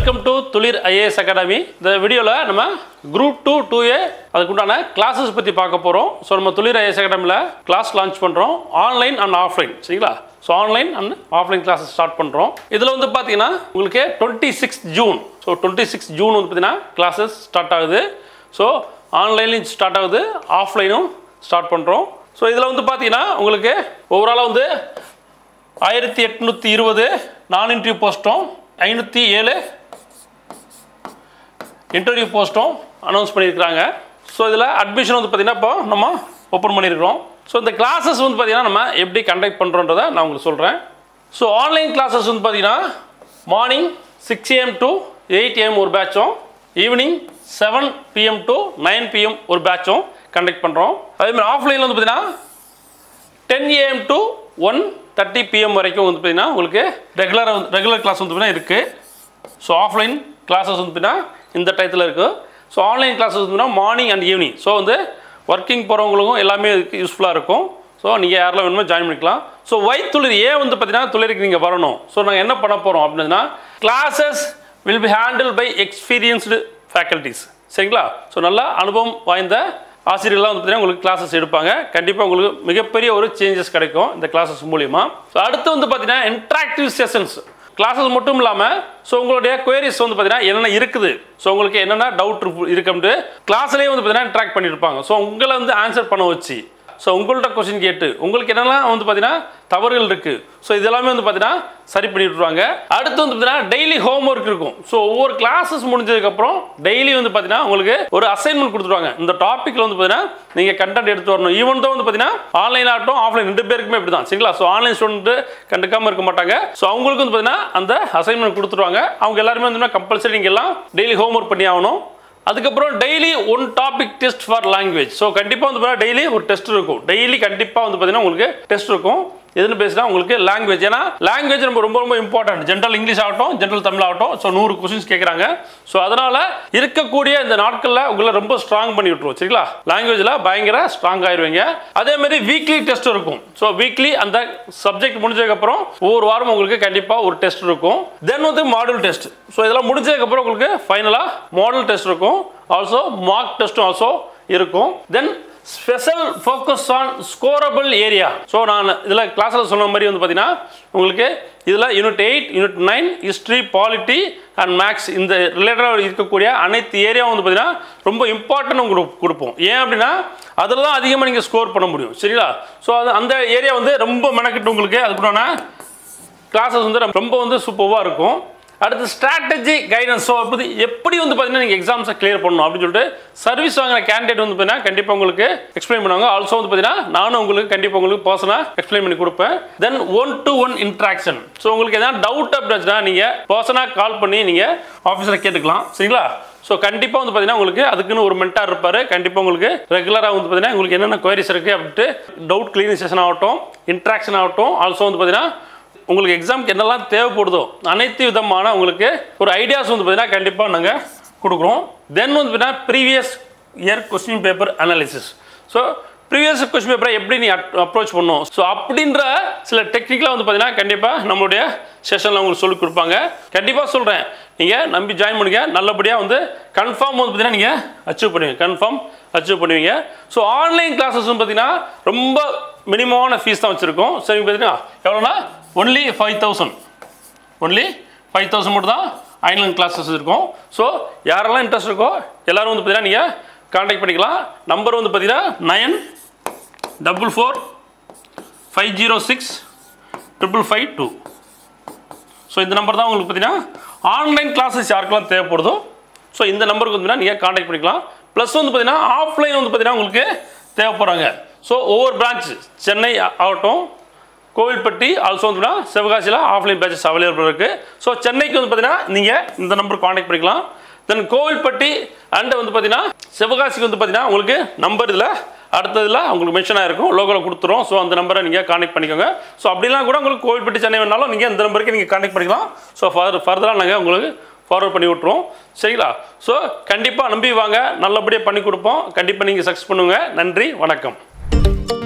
welcome to Thulir IAS academy இந்த வீடியோவில் நம்ம குரூப் டூ டூ ஏ அதுக்குண்டான கிளாஸஸ் பற்றி பார்க்க போகிறோம் ஸோ நம்ம துளிர் ஐஏஎஸ் அகாடமியில் கிளாஸ் லான்ச் பண்ணுறோம் ஆன்லைன் அண்ட் ஆஃப்லைன் சரிங்களா so online and offline classes start பண்ணுறோம் இதில் வந்து பார்த்தீங்கன்னா உங்களுக்கு twenty six June so twenty six June வந்து பார்த்தீங்கன்னா கிளாஸஸ் ஸ்டார்ட் ஆகுது ஸோ ஆன்லைன்லையும் ஸ்டார்ட் ஆகுது ஆஃப்லைனும் ஸ்டார்ட் பண்ணுறோம் ஸோ இதில் வந்து பார்த்தீங்கன்னா உங்களுக்கு ஓவராலாக வந்து ஆயிரத்தி எட்நூற்றி இருபது நான் இன்டர்வியூ போஸ்ட்டும் ஐநூற்றி ஏழு இன்டர்வியூ போஸ்ட்டும் அனௌன்ஸ் பண்ணியிருக்கிறாங்க ஸோ இதில் அட்மிஷன் வந்து பார்த்திங்கன்னா இப்போ நம்ம ஓப்பன் பண்ணியிருக்கிறோம் ஸோ இந்த கிளாஸஸ் வந்து பார்த்திங்கன்னா நம்ம எப்படி கண்டக்ட் பண்ணுறோன்றதை நான் உங்களுக்கு சொல்கிறேன் ஸோ ஆன்லைன் கிளாஸஸ் வந்து பார்த்திங்கன்னா morning six AM to eight AM ஒரு பேட்சும் evening seven PM to nine PM ஒரு பேட்சும் கண்டக்ட் பண்ணுறோம் அதேமாதிரி ஆஃப்லைனில் வந்து பார்த்திங்கன்னா ten AM to one thirty PM வரைக்கும் வந்து பார்த்தீங்கன்னா உங்களுக்கு ரெகுலர் ரெகுலர் கிளாஸ் வந்து பார்த்தீங்கன்னா இருக்குது ஸோ ஆஃப்லைன் கிளாஸஸ் வந்து பார்த்தீங்கன்னா இந்த டயத்தில் இருக்குது ஸோ ஆன்லைன் கிளாஸஸ் வந்து பார்த்தீங்கன்னா மார்னிங் அண்ட் ஈவினிங் ஸோ வந்து ஒர்க்கிங் போகிறவங்களுக்கும் எல்லாமே இதுக்கு யூஸ்ஃபுல்லாக இருக்கும் ஸோ நீங்கள் யாரெல்லாம் வேணுமோ ஜாயின் பண்ணிக்கலாம் ஸோ ஒயிட் துளிர் ஏன் வந்து பார்த்தீங்கன்னா துளிருக்கு நீங்கள் வரணும் ஸோ நாங்கள் என்ன பண்ண போகிறோம் அப்படின்னா classes will be handle by experienced faculties சரிங்களா ஸோ நல்லா அனுபவம் வாய்ந்த ஆசிரியர்கள்லாம் வந்து பார்த்தீங்கன்னா உங்களுக்கு கிளாஸஸ் எடுப்பாங்க கண்டிப்பாக உங்களுக்கு மிகப்பெரிய ஒரு சேஞ்சஸ் கிடைக்கும் இந்த கிளாஸஸ் மூலிமா ஸோ அடுத்து வந்து பார்த்தீங்கன்னா இன்ட்ராக்டிவ் செஷன்ஸ் கிளாஸஸ் மட்டும் இல்லாமல் ஸோ உங்களுடைய குயரிஸ் வந்து பார்த்தீங்கன்னா என்னென்ன இருக்குது ஸோ உங்களுக்கு என்னென்ன டவுட் இருக்குன்ட்டு கிளாஸ்லேயே வந்து பார்த்தீங்கன்னா இன்ட்ராக்ட் பண்ணியிருப்பாங்க ஸோ உங்களை வந்து ஆன்சர் பண்ண வச்சு ஸோ உங்கள்கிட்ட கொஸ்டின் கேட்டு உங்களுக்கு என்னெல்லாம் வந்து பார்த்தீங்கன்னா தவறுகள் இருக்குது ஸோ இதெல்லாமே வந்து பார்த்தீங்கன்னா சரி பண்ணி விட்ருவாங்க அடுத்து வந்து பார்த்தீங்கன்னா டெய்லி ஹோம் ஒர்க் இருக்கும் ஸோ ஒவ்வொரு கிளாஸஸ் முடிஞ்சதுக்கப்புறம் டெய்லி வந்து பார்த்தீங்கன்னா உங்களுக்கு ஒரு அசைன்மெண்ட் கொடுத்துருவாங்க இந்த டாப்பிக்கில் வந்து பார்த்தீங்கன்னா நீங்கள் கண்டென்ட் எடுத்து வரணும் ஈவன் தான் வந்து பார்த்தீங்கன்னா ஆன்லைன் ஆகட்டும் ஆஃப்லைன் ரெண்டு பேருக்குமே இப்படி தான் சரிங்களா ஸோ ஆன்லைன் ஸ்டூடெண்ட் கண்டுக்காமல் இருக்க மாட்டாங்க ஸோ அவங்களுக்கு வந்து பார்த்தீங்கன்னா அந்த அசைன்மெண்ட் கொடுத்துருவாங்க அவங்க எல்லாருமே வந்து கம்பல்சரி நீங்கள் எல்லாம் டெய்லி ஹோம் ஒர்க் பண்ணி ஆகணும் அதுக்கப்புறம் daily one topic test for language so கண்டிப்பாக வந்து பார்த்தீங்கன்னா டெய்லி ஒரு டெஸ்ட் இருக்கும் டெய்லி கண்டிப்பாக வந்து பார்த்தீங்கன்னா உங்களுக்கு டெஸ்ட் இருக்கும் எதுன்னு பேசினா உங்களுக்கு லாங்குவேஜ் ஏன்னா லாங்குவேஜ் நம்ம ரொம்ப ரொம்ப இம்பார்ட்டன்ட் ஜென்ரல் இங்கிலீஷ் ஆகட்டும் ஜென்ரல் தமிழ் ஆகட்டும் ஸோ நூறு கொஸ்டின்ஸ் கேட்குறாங்க ஸோ அதனால் இருக்கக்கூடிய இந்த நாட்களில் உங்களை ரொம்ப ஸ்ட்ராங் பண்ணி விட்டுருவோம் சரிங்களா லாங்குவேஜில் பயங்கர ஸ்ட்ராங் ஆயிடுவீங்க அதே மாதிரி வீக்லி டெஸ்ட் இருக்கும் ஸோ வீக்லி அந்த சப்ஜெக்ட் முடிஞ்சதுக்கப்புறம் ஒவ்வொரு வாரம் உங்களுக்கு கண்டிப்பாக ஒரு டெஸ்ட் இருக்கும் தென் வந்து மாடல் டெஸ்ட் ஸோ இதெல்லாம் முடிஞ்சதுக்கப்புறம் உங்களுக்கு ஃபைனலாக மாடல் டெஸ்ட் இருக்கும் ஆல்சோ மார்க் டெஸ்ட்டும் ஆல்சோ இருக்கும் then special focus on scorable area so நான் இதில் கிளாஸில் சொன்ன மாதிரி வந்து பார்த்தீங்கன்னா உங்களுக்கு இதில் unit eight unit nine history polity and maths இந்த ரிலேட்டடாக இருக்கக்கூடிய அனைத்து ஏரியாவும் வந்து பார்த்தீங்கன்னா ரொம்ப இம்பார்ட்டன்ட் உங்களுக்கு கொடுப்போம் ஏன் அப்படின்னா அதில் தான் அதிகமாக நீங்கள் ஸ்கோர் பண்ண முடியும் சரிங்களா ஸோ அது அந்த ஏரியா வந்து ரொம்ப மெனக்கிட்டு உங்களுக்கு அதுக்குண்டான கிளாஸஸ் வந்து ரொம்ப வந்து சூப்பராக இருக்கும் அடுத்து ஸ்ட்ராட்டஜி கைடன்ஸ் ஸோ அப்படி எப்படி வந்து பார்த்தீங்கன்னா நீங்கள் எக்ஸாம்ஸை கிளியர் பண்ணணும் அப்படின்னு சொல்லிட்டு சர்வீஸ் வாங்கின கேண்டிடேட் வந்து பார்த்தீங்கன்னா கண்டிப்பாக உங்களுக்கு எக்ஸ்பிளைன் பண்ணுவாங்க ஆல்சோ வந்து பார்த்தீங்கன்னா நானும் உங்களுக்கு கண்டிப்பாக உங்களுக்கு பர்சனாக எக்ஸ்பிளைன் பண்ணி கொடுப்பேன் then one to one interaction so உங்களுக்கு எதாவது டவுட் அப்படின்னா நீங்கள் பர்சனாக கால் பண்ணி நீங்கள் ஆஃபீஸில் கேட்டுக்கலாம் சரிங்களா ஸோ கண்டிப்பாக வந்து பார்த்தீங்கன்னா உங்களுக்கு அதுக்குன்னு ஒரு மென்டார் இருப்பார் கண்டிப்பாக உங்களுக்கு ரெகுலராக வந்து பார்த்தீங்கன்னா உங்களுக்கு என்னென்ன குவரிஸ் இருக்குது அப்படின்ட்டு டவுட் கிளீனிங் செஷன் ஆகட்டும் இன்ட்ராக்ஷன் ஆகட்டும் ஆல்சோ வந்து பார்த்தீங்கன்னா உங்களுக்கு எக்ஸாமுக்கு என்னெல்லாம் தேவைப்படுதோ அனைத்து விதமான உங்களுக்கு ஒரு ஐடியாஸ் வந்து பார்த்தீங்கன்னா கண்டிப்பாக நாங்கள் கொடுக்குறோம் தென் வந்து பார்த்தீங்கன்னா previous year question paper analysis so previous question பேப்பரை எப்படி நீ அப்ரோச் பண்ணணும் ஸோ அப்படின்ற சில டெக்னிக்கலாக வந்து பார்த்தீங்கன்னா கண்டிப்பாக நம்மளுடைய செஷனில் உங்களுக்கு சொல்லிக் கொடுப்பாங்க கண்டிப்பாக சொல்கிறேன் நீங்கள் நம்பி ஜாயின் பண்ணுங்க நல்லபடியாக வந்து கன்ஃபார்ம் வந்து பார்த்தீங்கன்னா நீங்கள் அச்சீவ் பண்ணுவீங்க கன்ஃபார்ம் அச்சீவ் பண்ணுவீங்க ஸோ ஆன்லைன் கிளாஸஸ் பார்த்தீங்கன்னா ரொம்ப மினிமமான ஃபீஸ் தான் வச்சுருக்கோம் சரி பார்த்தீங்கன்னா எவ்வளோனா only five thousand only five thousand மட்டும் தான் ஆன்லைன் கிளாஸஸ் இருக்கும் ஸோ யாரெல்லாம் இன்ட்ரெஸ்ட் இருக்கோ எல்லோரும் வந்து பார்த்தீங்கன்னா நீங்கள் காண்டாக்ட் பண்ணிக்கலாம் நம்பர் வந்து பார்த்தீங்கன்னா nine double four five zero six triple five two so இந்த நம்பர் தான் உங்களுக்கு பார்த்தீங்கன்னா ஆன்லைன் கிளாஸஸ் யாருக்கெல்லாம் தேவைப்படுதோ ஸோ இந்த நம்பருக்கு வந்து நீங்கள் காண்டாக்ட் பண்ணிக்கலாம் ப்ளஸ் வந்து பார்த்தீங்கன்னா ஆஃப்லைன் வந்து பார்த்தீங்கன்னா உங்களுக்கு தேவைப்படுறாங்க ஸோ ஒவ்வொரு பிரான்ச் சென்னை ஆகட்டும் கோவில்பட்டி ஆல்சோ வந்து சிவகாசியில் ஆஃப்லைன் பேச்சஸ் அவைலபிள் இருக்குது ஸோ சென்னைக்கு வந்து பார்த்தீங்கன்னா நீங்கள் இந்த நம்பர் காண்டாக்ட் பண்ணிக்கலாம் தென் கோவில்பட்டி அண்ட் வந்து பார்த்தீங்கன்னா சிவகாசிக்கு வந்து பார்த்தீங்கன்னா உங்களுக்கு நம்பர் இதில் அடுத்ததில் உங்களுக்கு மென்ஷன் ஆகிருக்கும் லோகோவில் கொடுத்துரும் ஸோ அந்த நம்பரை நீங்கள் காண்டாக்ட் பண்ணிக்கோங்க ஸோ அப்படிலாம் கூட உங்களுக்கு கோவில்பட்டி சென்னை வேணாலும் நீங்கள் இந்த நம்பருக்கு நீங்கள் காண்டாக்ட் பண்ணிக்கலாம் ஸோ ஃபர்தர் ஃபர்தராக நாங்கள் உங்களுக்கு ஃபார்வர்ட் பண்ணி விட்ருவோம் சரிங்களா ஸோ கண்டிப்பாக நம்பி வாங்க நல்லபடியாக பண்ணி கொடுப்போம் கண்டிப்பாக நீங்கள் சக்ஸஸ் பண்ணுங்கள் நன்றி வணக்கம்